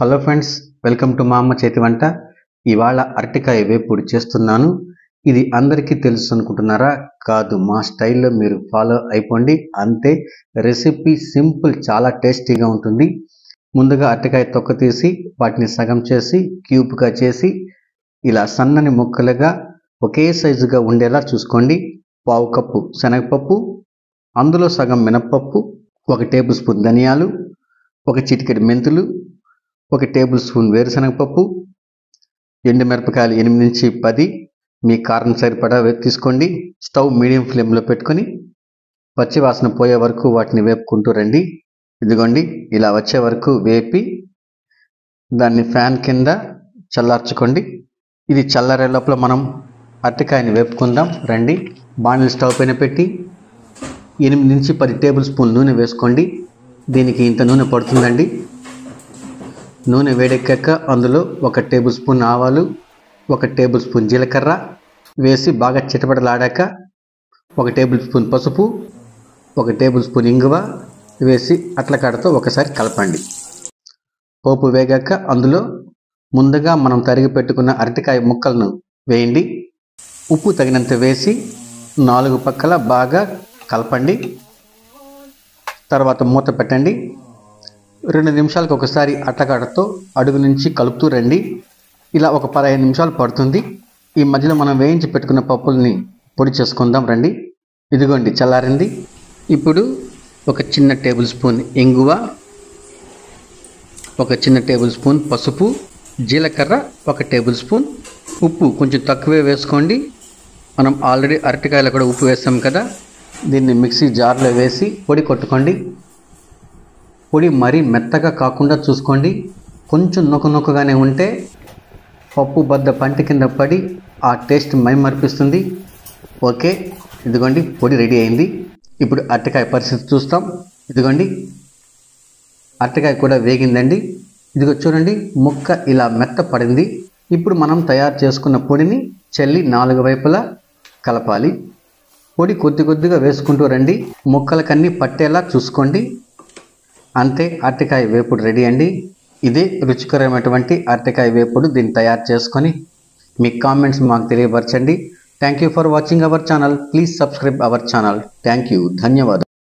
hello friends welcome to మా అమ్మ చేతి వంట ఇవాళ అరటికాయ వేపుడు చేస్తున్నాను ఇది అందరికీ తెలుసు అనుకుంటున్నారా కాదు మా స్టైల్లో మీరు ఫాలో అయిపోండి అంతే రెసిపీ సింపుల్ చాలా టేస్టీగా ఉంటుంది ముందుగా అరటికాయ తొక్క తీసి వాటిని సగం చేసి క్యూబ్గా చేసి ఇలా సన్నని ముక్కలుగా ఒకే సైజుగా ఉండేలా చూసుకోండి పావు కప్పు శనగపప్పు అందులో సగం మినప్పప్పు ఒక టేబుల్ స్పూన్ ధనియాలు ఒక చిటికెడు మెంతులు ఒక టేబుల్ స్పూన్ వేరుశనగపప్పు ఎండుమిరపకాయలు ఎనిమిది నుంచి పది మీ కారం సరిపడా వే- తీసుకోండి స్టవ్ మీడియం ఫ్లేమ్లో పెట్టుకొని పచ్చి వాసన పోయే వరకు వాటిని వేపుకుంటూ రండి ఇదిగోండి ఇలా వచ్చే వరకు వేపి దాన్ని ఫ్యాన్ కింద చల్లార్చుకోండి ఇది చల్లారే లోపల మనం అరటికాయని వేపుకుందాం రండి బాణలు స్టవ్ పైన పెట్టి ఎనిమిది నుంచి పది టేబుల్ స్పూన్ నూనె వేసుకోండి దీనికి ఇంత నూనె పడుతుందండి నూనె వేడెక్కాక అందులో ఒక టేబుల్ స్పూన్ ఆవాలు ఒక టేబుల్ స్పూన్ జీలకర్ర వేసి బాగా చిటపటలాడాక ఒక టేబుల్ స్పూన్ పసుపు ఒక టేబుల్ స్పూన్ ఇంగువ వేసి అట్లకాడతో ఒకసారి కలపండి పోపు వేగాక అందులో ముందుగా మనం తరిగి పెట్టుకున్న అరటికాయ ముక్కలను వేయండి ఉప్పు తగినంత వేసి నాలుగు పక్కల బాగా కలపండి తర్వాత మూత పెట్టండి రెండు నిమిషాలకు ఒకసారి అట్టగాడతో అడుగు నుంచి కలుపుతూ రండి ఇలా ఒక పదహైదు నిమిషాలు పడుతుంది ఈ మధ్యలో మనం వేయించి పెట్టుకున్న పప్పుల్ని పొడి చేసుకుందాం రండి ఇదిగోండి చల్లారింది ఇప్పుడు ఒక చిన్న టేబుల్ స్పూన్ ఇంగువ ఒక చిన్న టేబుల్ స్పూన్ పసుపు జీలకర్ర ఒక టేబుల్ స్పూన్ ఉప్పు కొంచెం తక్కువే వేసుకోండి మనం ఆల్రెడీ అరటికాయలో కూడా ఉప్పు వేస్తాం కదా దీన్ని మిక్సీ జార్లో వేసి పొడి కొట్టుకోండి పొడి మరీ మెత్తగా కాకుండా చూసుకోండి కొంచెం నొక్క నొక్కగానే ఉంటే పప్పు బద్ద పంటి కింద పడి ఆ టేస్ట్ మైమర్పిస్తుంది ఓకే ఇదిగోండి పొడి రెడీ అయింది ఇప్పుడు అరటికాయ పరిస్థితి చూస్తాం ఇదిగోండి అరటికాయ కూడా వేగిందండి ఇదిగో చూడండి ముక్క ఇలా మెత్త పడింది ఇప్పుడు మనం తయారు చేసుకున్న పొడిని చల్లి నాలుగు వైపులా కలపాలి పొడి కొద్ది కొద్దిగా వేసుకుంటూ రండి ముక్కలకన్నీ పట్టేలా చూసుకోండి అంతే అరటికాయ వేపుడు రెడీ అండి ఇదే రుచికరమైనటువంటి అరటికాయ వేపుడు దీన్ని తయారు చేసుకొని మీ కామెంట్స్ మాకు తెలియపరచండి thank you for watching our channel please subscribe our channel thank you ధన్యవాదాలు